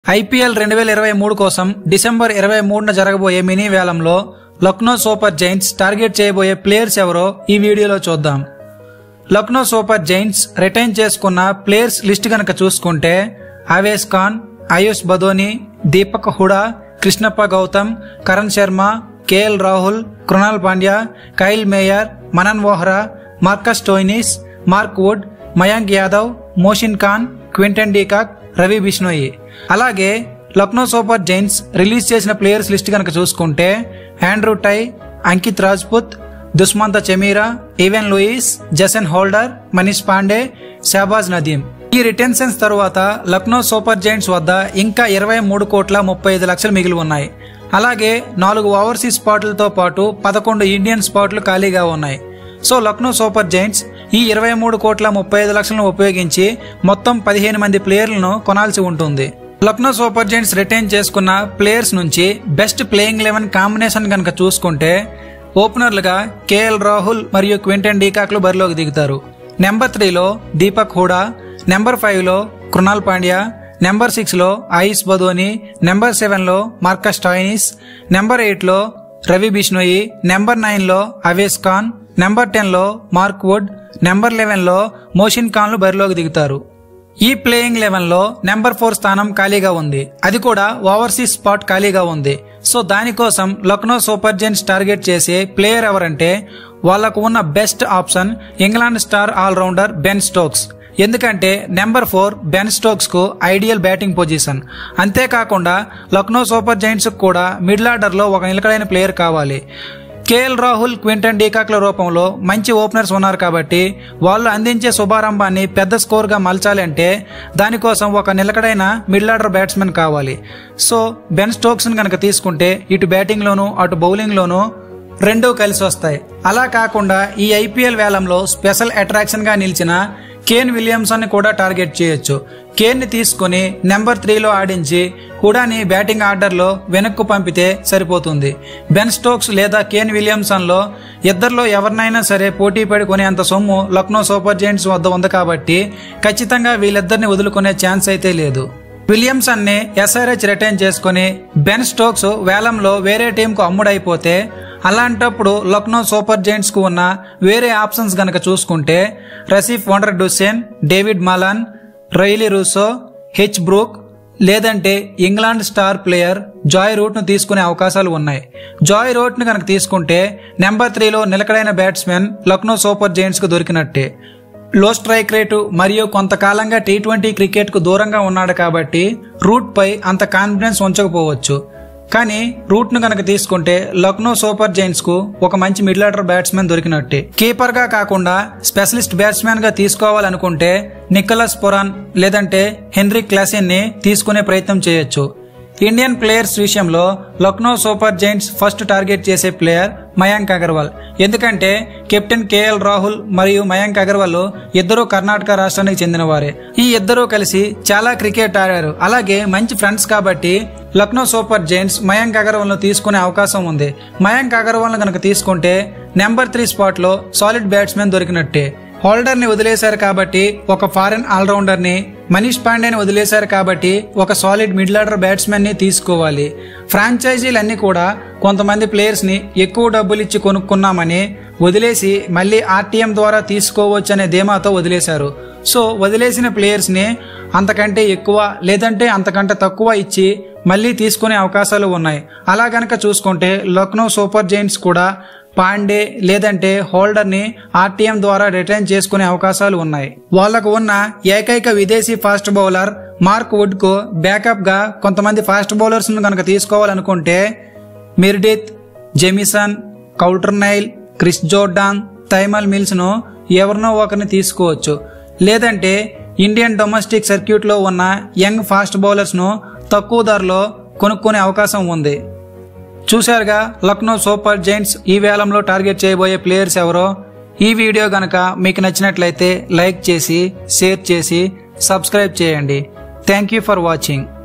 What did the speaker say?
IPL రెండు వేల ఇరవై మూడు కోసం డిసెంబర్ ఇరవై మూడున జరగబోయే మినీ వేలంలో లక్నో సూపర్ జైంట్స్ టార్గెట్ చేయబోయే ప్లేయర్స్ ఎవరో ఈ వీడియోలో చూద్దాం లక్నో సూపర్ జైంట్స్ రిటైన్ చేసుకున్న ప్లేయర్స్ లిస్ట్ గనక చూసుకుంటే Avesh Khan Ayush Badoni Deepak Hooda Krishnappa Gowtham Karan Sharma KL Rahul Krunal Pandya Kyle Mayers Manan Vohra Marcus Stoinis Mark Wood Mayank Yadav Mohsin Khan Quinton de Kock Ravi Bishnoi అలాగే లక్నో సూపర్ జైంట్స్ రిలీజ్ చేసిన ప్లేయర్స్ లిస్ట్ కనుక చూసుకుంటే Andrew Tye Ankit Rajput Dushmantha Chameera even Louis Jason Holder Manish Pandey Shahbaz Nadeem ఈ రిటెన్షన్స్ తరువాత లక్నో సూపర్ జైంట్స్ వద్ద ఇంకా ఇరవై మూడు కోట్ల ముప్పై ఐదు లక్షలు మిగిలి ఉన్నాయి అలాగే నాలుగు ఓవర్సీస్ స్పాట్లతో పాటు పదకొండు ఇండియన్ స్పాట్లు ఖాళీగా ఉన్నాయి సో లక్నో సూపర్ జైంట్స్ ఈ ఇరవై మూడు కోట్ల ముప్పై ఐదు లక్షలను ఉపయోగించి మొత్తం పదిహేను మంది ప్లేయర్లను కొనాల్సి ఉంటుంది లక్నో సూపర్ జైంట్స్ రిటైన్ చేసుకున్న ప్లేయర్స్ నుంచి బెస్ట్ ప్లేయింగ్ లెవెన్ కాంబినేషన్ కనుక చూసుకుంటే ఓపెనర్లుగా కేఎల్ రాహుల్ మరియు క్వింటన్ డీకాక్లు బరిలోకి దిగుతారు నెంబర్ త్రీలో దీపక్ హూడా నెంబర్ ఫైవ్లో కృణాల్ పాండ్యా నెంబర్ సిక్స్లో ఆయుష్ బదోని నెంబర్ సెవెన్లో మార్కస్ టాయినిస్ నెంబర్ ఎయిట్లో రవి బిష్ణోయి నెంబర్ నైన్లో అవేస్ ఖాన్ నెంబర్ టెన్లో మార్క్ వుడ్ నెంబర్ లెవెన్లో మోషిన్ ఖాన్లు బరిలోకి దిగుతారు ఈ ప్లేయింగ్ లెవెన్ లో నెంబర్ ఫోర్ స్థానం ఖాళీగా ఉంది అది కూడా ఓవర్సీస్ స్పాట్ ఖాళీగా ఉంది సో దానికోసం లక్నో సూపర్ జైంట్స్ టార్గెట్ చేసే ప్లేయర్ ఎవరంటే వాళ్లకు ఉన్న best option England star allrounder Ben Stokes ఎందుకంటే నెంబర్ ఫోర్ బెన్ స్టోక్స్ కు ఐడియల్ బ్యాటింగ్ పొజిషన్ అంతేకాకుండా లక్నో సూపర్ జైంట్స్ కూడా మిడిల్ ఆర్డర్ లో ఒక నిలకడైన ప్లేయర్ కావాలి కేఎల్ రాహుల్ క్వింటన్ డీకాక్ల రూపంలో మంచి ఓపెనర్స్ ఉన్నారు కాబట్టి వాళ్ళు అందించే శుభారంభాన్ని పెద్ద స్కోర్గా మలచాలి అంటే దానికోసం ఒక నిలకడైన మిడిల్ ఆర్డర్ బ్యాట్స్మెన్ కావాలి సో బెన్ స్టోక్స్ని కనుక తీసుకుంటే ఇటు బ్యాటింగ్లోను అటు బౌలింగ్లోను రెండూ కలిసి వస్తాయి అలా కాకుండా ఈ ఐపీఎల్ వేలంలో స్పెషల్ అట్రాక్షన్గా నిలిచిన కేన్ విలియమ్సన్ కూడా టార్గెట్ చేయొచ్చు కేన్ ని తీసుకుని నెంబర్ త్రీలో ఆడించి హుడాని బ్యాటింగ్ ఆర్డర్లో వెనక్కు పంపితే సరిపోతుంది బెన్ స్టోక్స్ లేదా కేన్ విలియమ్సన్ లో ఇద్దరిలో ఎవరినైనా సరే పోటీ పడి కొనేంత సొమ్ము లక్నో సూపర్ జైంట్స్ వద్ద ఉంది కాబట్టి ఖచ్చితంగా వీళ్ళిద్దరిని వదులుకునే ఛాన్స్ అయితే లేదు విలియమ్సన్ ని ఎస్ఆర్హెచ్ రిటైన్ చేసుకుని బెన్ స్టోక్స్ వేలంలో వేరే టీంకు అమ్ముడైపోతే అలాంటప్పుడు లక్నో సూపర్ జైంట్స్ కు ఉన్న వేరే ఆప్షన్స్ గనక చూసుకుంటే Rassie van der Dussen David Malan Rilee Rossouw H Brook లేదంటే England star player Joe Root ను తీసుకునే అవకాశాలు ఉన్నాయి జాయ్ రూట్ ను కనుక తీసుకుంటే నెంబర్ త్రీలో నిలకడైన బ్యాట్స్మెన్ లక్నో సూపర్ జైంట్స్ కు దొరికినట్టే లో స్ట్రైక్ రేటు మరియు కొంతకాలంగా టీ ట్వంటీ క్రికెట్ కు దూరంగా ఉన్నాడు కాబట్టి రూట్ పై అంత కాన్ఫిడెన్స్ ఉంచకపోవచ్చు కానీ రూట్ ను కనుక తీసుకుంటే లక్నో సూపర్ జైంట్స్ కు ఒక మంచి మిడిల్ ఆర్డర్ బ్యాట్స్మెన్ దొరికినట్టే కీపర్ గా కాకుండా స్పెషలిస్ట్ బ్యాట్స్మెన్ గా తీసుకోవాలనుకుంటే నికోలస్ పొరాన్ లేదంటే హెన్రీ క్లాసిన్ ని తీసుకునే ప్రయత్నం చేయొచ్చు ఇండియన్ ప్లేయర్స్ విషయంలో Lucknow Super Giants first target చేసే ప్లేయర్ మయాంక్ అగర్వాల్ ఎందుకంటే కెప్టెన్ కేఎల్ రాహుల్ మరియు మయాంక్ అగర్వాల్ ఇద్దరూ కర్ణాటక రాష్ట్రానికి చెందిన వారే ఈ ఇద్దరూ కలిసి చాలా క్రికెట్ ఆడారు అలాగే మంచి ఫ్రెండ్స్ కాబట్టి లక్నో సూపర్ జైంట్స్ మయాంక్ అగర్వాల్ ను తీసుకునే అవకాశం ఉంది మయాంక్ అగర్వాల్ ను కనుక తీసుకుంటే నెంబర్ త్రీ స్పాట్ లో సాలిడ్ బ్యాట్స్మెన్ దొరికినట్టే హోల్డర్ ని వదిలేశారు కాబట్టి ఒక ఫారెన్ ఆల్రౌండర్ ని మనీష్ పాండేని వదిలేశారు కాబట్టి ఒక సాలిడ్ మిడిల్ ఆర్డర్ బ్యాట్స్మెన్ ని తీసుకోవాలి ఫ్రాంచైజీలన్నీ కూడా కొంతమంది ప్లేయర్స్ ని ఎక్కువ డబ్బులు ఇచ్చి కొనుక్కున్నామని వదిలేసి మళ్ళీ ఆర్టీఎం ద్వారా తీసుకోవచ్చు అనే ధీమాతో వదిలేశారు సో వదిలేసిన ప్లేయర్స్ ని అంతకంటే ఎక్కువ లేదంటే అంతకంటే తక్కువ ఇచ్చి మళ్ళీ తీసుకునే అవకాశాలు ఉన్నాయి అలా గనక చూసుకుంటే లక్నో సూపర్ జైంట్స్ కూడా పాండే లేదంటే హోల్డర్ ని ఆర్టీఎం ద్వారా రిటైన్ చేసుకునే అవకాశాలు ఉన్నాయి వాళ్లకు ఉన్న ఏకైక విదేశీ ఫాస్ట్ బౌలర్ మార్క్ వుడ్ కు బ్యాకప్ గా కొంతమంది ఫాస్ట్ బౌలర్స్ ను కనుక తీసుకోవాలనుకుంటే Meredith Jamieson Coulter Nile Chris Jordan Tymal Mills ను ఎవరినో ఒకరిని తీసుకోవచ్చు లేదంటే ఇండియన్ డొమెస్టిక్ సర్క్యూట్ లో ఉన్న యంగ్ ఫాస్ట్ బౌలర్స్ ను తక్కువ ధరలో కొనుక్కునే అవకాశం ఉంది చూశారుగా లక్నో సూపర్ జైంట్స్ ఈ వేలంలో టార్గెట్ చేయబోయే ప్లేయర్స్ ఎవరో ఈ వీడియో గనక మీకు నచ్చినట్లయితే లైక్ చేసి షేర్ చేసి సబ్స్క్రైబ్ చేయండి థ్యాంక్ యూ ఫర్ వాచింగ్